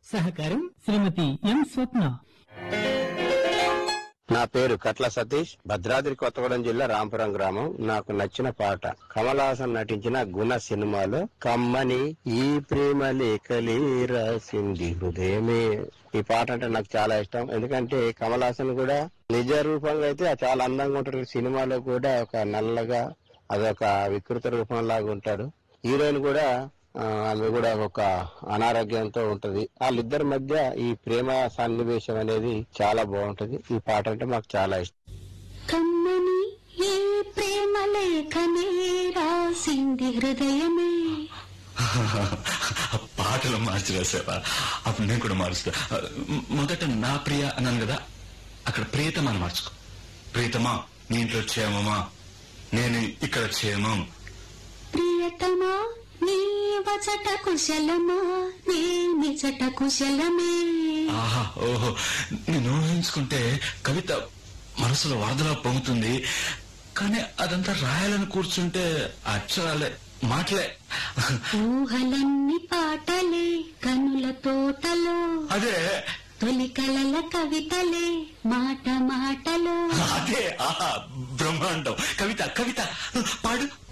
సహకారం శ్రీమతి ఎం స్వప్న నా పేరు కట్ల సతీష్ భద్రాద్రి కొత్తగూడెం జిల్లా రాంపురం గ్రామం నాకు నచ్చిన పాట కమల్ హాసన్ నటించిన గుణ సినిమాలో కమ్మని ఈ ప్రేమ లేఖలే రాసింది హృదయమే ఈ పాట అంటే నాకు చాలా ఇష్టం ఎందుకంటే కమల్ హాసన్ కూడా నిజ రూపంగా అయితే చాలా అందంగా ఉంటాడు సినిమాలో కూడా ఒక నల్లగా అదొక వికృత రూపం లాగా ఉంటాడు హీరోయిన్ కూడా ఆ, ఆమె కూడా ఒక అనారోగ్యంతో ఉంటది వాళ్ళిద్దరి మధ్య ఈ ప్రేమ సన్నివేశం అనేది చాలా బాగుంటది ఈ పాట అంటే మాకు చాలా ఇష్టం కమ్మని ఏ ప్రేమ లేఖనే రాసింది హృదయమే పాటలు మార్చి రాసావా అప్పుడు నేను కూడా మారుస్తా మొదట నా ప్రియ అన్నాను కదా అక్కడ ప్రియతమా అని మార్చుకో ప్రియతమా నీ ఇంట్లో క్షేమమా నేను ఇక్కడ క్షేమం ప్రియతమా నీ వచట కుశలమా నీ నిచట కుశలమే ఆహా ఓహో నేను ఊహించుకుంటే కవిత మనసులో వరదలా పొంగుతుంది కానీ అదంతా రాయాలని కూర్చుంటే అక్షరాలే మాటలే ఊహలన్నీ పాటలే కనుల తోటలో అదే తొలి కలల కవితలే మాట మాటలో అదే ఆహా బ్రహ్మాండం కవిత కవిత పాడు